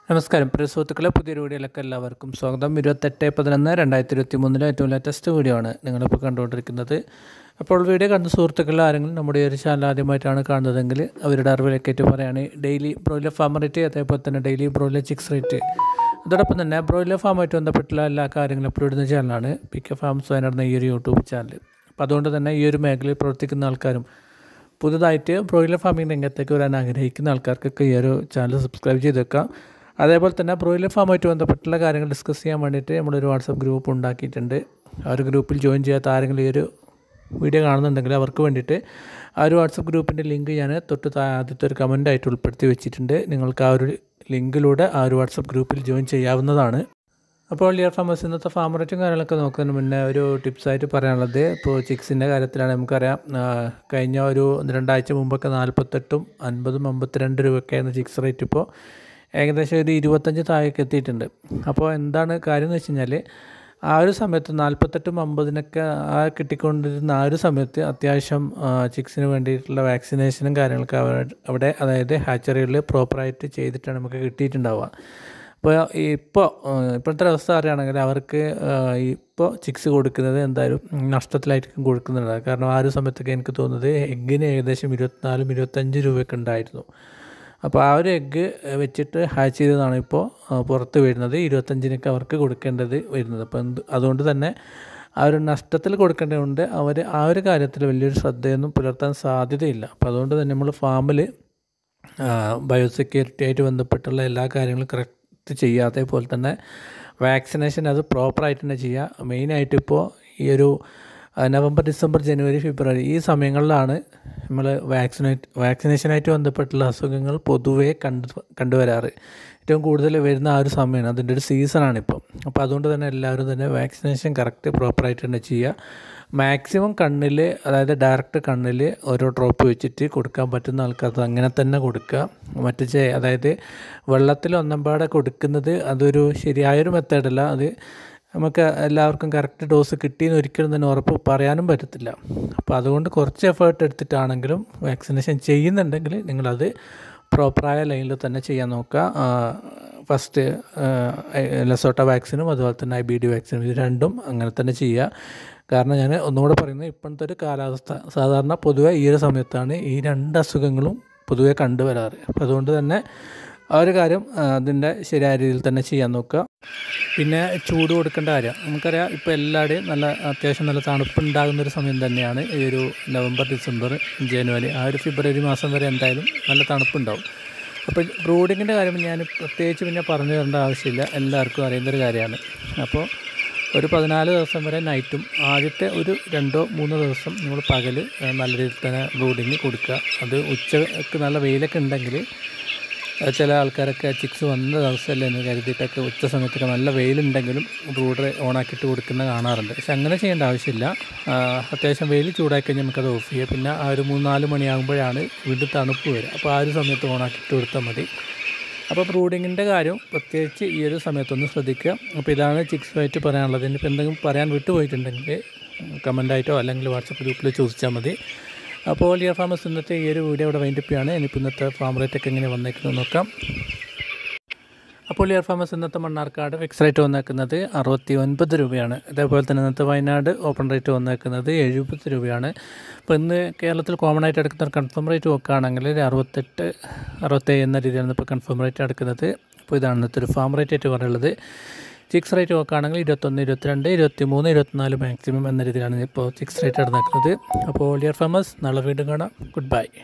നമസ്കാരം പ്രിയ സുഹൃത്തുക്കളെ പുതിയൊരു വീഡിയോയിലേക്ക് എല്ലാവർക്കും സ്വാഗതം ഇരുപത്തെട്ട് പതിനൊന്ന് രണ്ടായിരത്തി ഇരുപത്തി മൂന്നിലെ ഏറ്റവും ലേറ്റസ്റ്റ് വീഡിയോ ആണ് നിങ്ങളിപ്പോൾ കണ്ടുകൊണ്ടിരിക്കുന്നത് അപ്പോൾ വീഡിയോ കണ്ട സുഹൃത്തുക്കൾ ആരെങ്കിലും നമ്മുടെ ഈ ഒരു ചാനൽ ആദ്യമായിട്ടാണ് കാണുന്നതെങ്കിൽ അവരുടെ അറിവിലേക്കായിട്ട് പറയുകയാണെങ്കിൽ ഡെയിലി ബ്രോയിലർ ഫാം റേറ്റ് അതേപോലെ തന്നെ ഡെയിലി ബ്രോയിലർ ചിക്സ് റേറ്റ് അതോടൊപ്പം തന്നെ ബ്രോയിലർ ഫാമുമായിട്ട് ബന്ധപ്പെട്ടുള്ള എല്ലാ കാര്യങ്ങളും അപ്ലോഡ് ചെയ്യുന്ന ചാനലാണ് പി കെ ഫാംസ് വയനാട് ഈ ഒരു യൂട്യൂബ് ചാനൽ അപ്പോൾ അതുകൊണ്ട് തന്നെ ഈ ഒരു മേഖലയിൽ പ്രവർത്തിക്കുന്ന ആൾക്കാരും പുതുതായിട്ട് ബ്രോയിലർ ഫാമിംഗ് രംഗത്തേക്ക് വരാൻ ആഗ്രഹിക്കുന്ന ആൾക്കാർക്കൊക്കെ ഈ ഒരു ചാനൽ സബ്സ്ക്രൈബ് ചെയ്ത് വെക്കാം അതേപോലെ തന്നെ ബ്രോയിലർ ഫാമുമായിട്ട് ബന്ധപ്പെട്ടുള്ള കാര്യങ്ങൾ ഡിസ്കസ് ചെയ്യാൻ വേണ്ടിയിട്ട് നമ്മളൊരു വാട്സപ്പ് ഗ്രൂപ്പ് ഉണ്ടാക്കിയിട്ടുണ്ട് ആ ഒരു ഗ്രൂപ്പിൽ ജോയിൻ ചെയ്യാത്ത ആരെങ്കിലും ഈ ഒരു വീഡിയോ കാണുന്നുണ്ടെങ്കിൽ അവർക്ക് വേണ്ടിയിട്ട് ആ ഒരു വാട്സപ്പ് ഗ്രൂപ്പിൻ്റെ ലിങ്ക് ഞാൻ തൊട്ട് താ- ആദ്യത്തെ ഒരു കമൻ്റായിട്ട് ഉൾപ്പെടുത്തി വെച്ചിട്ടുണ്ട് നിങ്ങൾക്ക് ആ ഒരു ലിങ്കിലൂടെ ആ ഒരു വാട്സപ്പ് ഗ്രൂപ്പിൽ ജോയിൻ ചെയ്യാവുന്നതാണ് അപ്പോൾ ലിയർ ഫാമേഴ്സ് ഇന്നത്തെ ഫാം റേറ്റും കാര്യങ്ങളൊക്കെ നോക്കുന്നതിന് മുന്നേ ഒരു ടിപ്സായിട്ട് പറയാനുള്ളത് ഇപ്പോൾ ചിക്സിൻ്റെ കാര്യത്തിലാണ് നമുക്കറിയാം ആ, കഴിഞ്ഞ ഒരു രണ്ടാഴ്ച മുമ്പൊക്കെ നാൽപ്പത്തെട്ടും അൻപതും അമ്പത്തിരണ്ട് രൂപയൊക്കെയായിരുന്നു ചിക്സ് റേറ്റ് ഇപ്പോൾ ഏകദേശം ഒരു ഇരുപത്തഞ്ച് താഴേക്ക് എത്തിയിട്ടുണ്ട് അപ്പോൾ എന്താണ് കാര്യം എന്ന് വെച്ച് കഴിഞ്ഞാൽ ആ ഒരു സമയത്ത് നാൽപ്പത്തെട്ടും അമ്പതിനൊക്കെ ആ കിട്ടിക്കൊണ്ടിരുന്ന ആ ഒരു സമയത്ത് അത്യാവശ്യം ആ, ചിക്സിന് വേണ്ടിയിട്ടുള്ള വാക്സിനേഷനും കാര്യങ്ങളൊക്കെ അവിടെ- അവിടെ അതായത് ഹാച്ചറികളിൽ പ്രോപ്പറായിട്ട് ചെയ്തിട്ടാണ് നമുക്ക് കിട്ടിയിട്ടുണ്ടാവുക അപ്പോൾ ഇപ്പോൾ ഇപ്പോഴത്തെ അവസ്ഥ പറയുകയാണെങ്കിൽ അവർക്ക് ഇപ്പോൾ ചിക്സ് കൊടുക്കുന്നത് എന്തായാലും നഷ്ടത്തിലായിരിക്കും കൊടുക്കുന്നുണ്ട് കാരണം ആ ഒരു സമയത്തൊക്കെ എനിക്ക് തോന്നുന്നത് എഗ്ഗിന് ഏകദേശം ഇരുപത്തിനാലും ഇരുപത്തഞ്ച് രൂപയൊക്കെ ഉണ്ടായിരുന്നു അപ്പോൾ ആ ഒരു എഗ്ഗ് വെച്ചിട്ട് ഹാച്ച് ചെയ്തതാണ് ഇപ്പോൾ പുറത്ത് വരുന്നത് ഇരുപത്തഞ്ചിനൊക്കെ അവർക്ക് കൊടുക്കേണ്ടത് വരുന്നത് അപ്പോൾ എന്ത് അതുകൊണ്ട് തന്നെ ആ ഒരു നഷ്ടത്തിൽ കൊടുക്കേണ്ടതുകൊണ്ട് അവർ ആ ഒരു കാര്യത്തിൽ വലിയൊരു ശ്രദ്ധയൊന്നും പുലർത്താൻ സാധ്യതയില്ല അപ്പോൾ അതുകൊണ്ട് തന്നെ നമ്മൾ ഫാമിൽ ബയോസെക്യൂരിറ്റി ആയിട്ട് ബന്ധപ്പെട്ടുള്ള എല്ലാ കാര്യങ്ങളും കറക്റ്റ് ചെയ്യുക അതേപോലെ തന്നെ വാക്സിനേഷൻ അത് പ്രോപ്പറായിട്ട് തന്നെ ചെയ്യുക മെയിനായിട്ട് ഇപ്പോൾ ഈ ഒരു ആ, നവംബർ ഡിസംബർ ജനുവരി ഫെബ്രുവരി ഈ സമയങ്ങളിലാണ് നമ്മൾ വാക്സിനേറ്റ് വാക്സിനേഷനായിട്ട് ബന്ധപ്പെട്ടുള്ള അസുഖങ്ങൾ പൊതുവേ കണ്ടു കണ്ടുവരാറ് ഏറ്റവും കൂടുതൽ വരുന്ന ആ ഒരു സമയമാണ് അതിൻ്റെ ഒരു സീസണാണ് ഇപ്പോൾ അപ്പോൾ അതുകൊണ്ട് തന്നെ എല്ലാവരും തന്നെ വാക്സിനേഷൻ കറക്റ്റ് പ്രോപ്പറായിട്ട് തന്നെ ചെയ്യുക മാക്സിമം കണ്ണിൽ അതായത് ഡയറക്റ്റ് കണ്ണിൽ ഓരോ ഡ്രോപ്പ് വെച്ചിട്ട് കൊടുക്കാൻ പറ്റുന്ന ആൾക്കാർക്ക് അങ്ങനെ തന്നെ കൊടുക്കുക മറ്റു ചെ അതായത് വെള്ളത്തിൽ ഒന്നമ്പാടെ കൊടുക്കുന്നത് അതൊരു ശരിയായൊരു മെത്തേഡല്ല അത് നമുക്ക് എല്ലാവർക്കും കറക്റ്റ് ഡോസ് കിട്ടിയെന്ന് ഒരിക്കലും തന്നെ ഉറപ്പ് പറയാനും പറ്റത്തില്ല അപ്പോൾ അതുകൊണ്ട് കുറച്ച് എഫേർട്ട് എടുത്തിട്ടാണെങ്കിലും വാക്സിനേഷൻ ചെയ്യുന്നുണ്ടെങ്കിൽ നിങ്ങളത് പ്രോപ്പറായ ലൈനിൽ തന്നെ ചെയ്യാൻ നോക്കുക ഫസ്റ്റ് ലെസോട്ട വാക്സിനും അതുപോലെ തന്നെ ഐ ബി ഡി വാക്സിനും ഇത് രണ്ടും അങ്ങനെ തന്നെ ചെയ്യുക കാരണം ഞാൻ ഒന്നുകൂടെ പറയുന്നത് ഇപ്പോഴത്തെ ഒരു കാലാവസ്ഥ സാധാരണ പൊതുവെ ഈ ഒരു സമയത്താണ് ഈ രണ്ട് അസുഖങ്ങളും പൊതുവെ കണ്ടുവരാറ് അപ്പോൾ അതുകൊണ്ട് തന്നെ ആ ഒരു കാര്യം ആ, അതിൻ്റെ ശരിയായ രീതിയിൽ തന്നെ ചെയ്യാൻ നോക്കുക പിന്നെ ചൂട് കൊടുക്കേണ്ട കാര്യം നമുക്കറിയാം ഇപ്പോൾ എല്ലാവരുടെയും നല്ല അത്യാവശ്യം നല്ല തണുപ്പുണ്ടാകുന്ന ഒരു സമയം തന്നെയാണ് ഈ ഒരു നവംബർ ഡിസംബർ ജനുവരി ആ ഒരു ഫെബ്രുവരി മാസം വരെ എന്തായാലും നല്ല തണുപ്പുണ്ടാവും അപ്പോൾ ബ്രൂഡിങ്ങിൻ്റെ കാര്യം ഞാൻ പ്രത്യേകിച്ച് പിന്നെ പറഞ്ഞു തരേണ്ട ആവശ്യമില്ല എല്ലാവർക്കും അറിയുന്നൊരു കാര്യമാണ് അപ്പോൾ ഒരു പതിനാല് ദിവസം വരെ നൈറ്റും ആദ്യത്തെ ഒരു രണ്ടോ മൂന്നോ ദിവസം നമ്മൾ പകൽ നല്ല രീതിയിൽ തന്നെ ബ്രൂഡിങ് കൊടുക്കുക അത് ഉച്ചക്ക് നല്ല വെയിലൊക്കെ ഉണ്ടെങ്കിൽ അത് ചില ആൾക്കാരൊക്കെ ചിക്സ് വന്ന ദിവസമല്ലേ എന്ന് കരുതിയിട്ടൊക്കെ ഉച്ച സമയത്തൊക്കെ നല്ല വെയിലുണ്ടെങ്കിലും ബ്രൂഡർ ഓണാക്കിയിട്ട് കൊടുക്കുന്ന കാണാറുണ്ട് പക്ഷെ അങ്ങനെ ചെയ്യേണ്ട ആവശ്യമില്ല ആ, അത്യാവശ്യം വെയിൽ ചൂടാക്കി കഴിഞ്ഞാൽ നമുക്കത് ഓഫ് ചെയ്യാം പിന്നെ ആ ഒരു മൂന്ന് നാല് മണിയാകുമ്പോഴാണ് വീണ്ടും തണുപ്പ് വരിക അപ്പോൾ ആ ഒരു സമയത്ത് ഓണാക്കിയിട്ട് കൊടുത്താൽ മതി അപ്പോൾ ബ്രൂഡിങ്ങിൻ്റെ കാര്യം പ്രത്യേകിച്ച് ഈ ഒരു സമയത്തൊന്ന് ശ്രദ്ധിക്കുക അപ്പോൾ ഇതാണ് ചിക്സ് ആയിട്ട് പറയാനുള്ളത് ഇനിയിപ്പോൾ എന്തെങ്കിലും പറയാൻ വിട്ടുപോയിട്ടുണ്ടെങ്കിൽ കമൻ്റായിട്ടോ അല്ലെങ്കിൽ വാട്സപ്പ് ഗ്രൂപ്പിൽ ചോദിച്ചാൽ മതി അപ്പോൾ ലിയർ ഫാമസ് ഇന്നത്തെ ഈ ഒരു വീഡിയോ ഇവിടെ വൈൻഡപ്പ് ചെയ്യാണ് ഇനിയിപ്പോൾ ഇന്നത്തെ ഫാം റേറ്റ് ഒക്കെ എങ്ങനെ വന്നേക്കുന്നത് നോക്കാം അപ്പോൾ ലിയർ ഫാമസ് ഇന്നത്തെ മണ്ണാർക്കാട് ഫിക്സ് റേറ്റ് വന്നേക്കുന്നത് അറുപത്തി ഒൻപത് രൂപയാണ് അതേപോലെ തന്നെ ഇന്നത്തെ വയനാട് ഓപ്പൺ റേറ്റ് വന്നേക്കുന്നത് എഴുപത് രൂപയാണ് അപ്പോൾ ഇന്ന് കേരളത്തിൽ കോമൺ ആയിട്ട് എടുക്കുന്ന കൺഫേം റേറ്റ് നോക്കുകയാണെങ്കിൽ ഒരു അറുപത്തെട്ട് അറുപത്തേഴ് എന്ന രീതിയിലാണ് ഇപ്പോൾ കൺഫേം റേറ്റ് എടുക്കുന്നത് അപ്പോൾ ഇതാണ് ഇന്നത്തെ ഒരു ഫാം റേറ്റ് ആയിട്ട് പറയുള്ളത് ചിക്സ് റേറ്റ് നോക്കുകയാണെങ്കിൽ ഇരുപത്തൊന്ന് ഇരുപത്തിരണ്ട് ഇരുപത്തി മൂന്ന് ഇരുപത്തിനാല് മാക്സിമം എന്ന രീതിയിലാണ് ഇപ്പോൾ ചിക്സ് റേറ്റ് നടക്കുന്നത് അപ്പോൾ ലിയർ ഫാമസ് നാളെ വീണ്ടും കാണാം ഗുഡ് ബൈ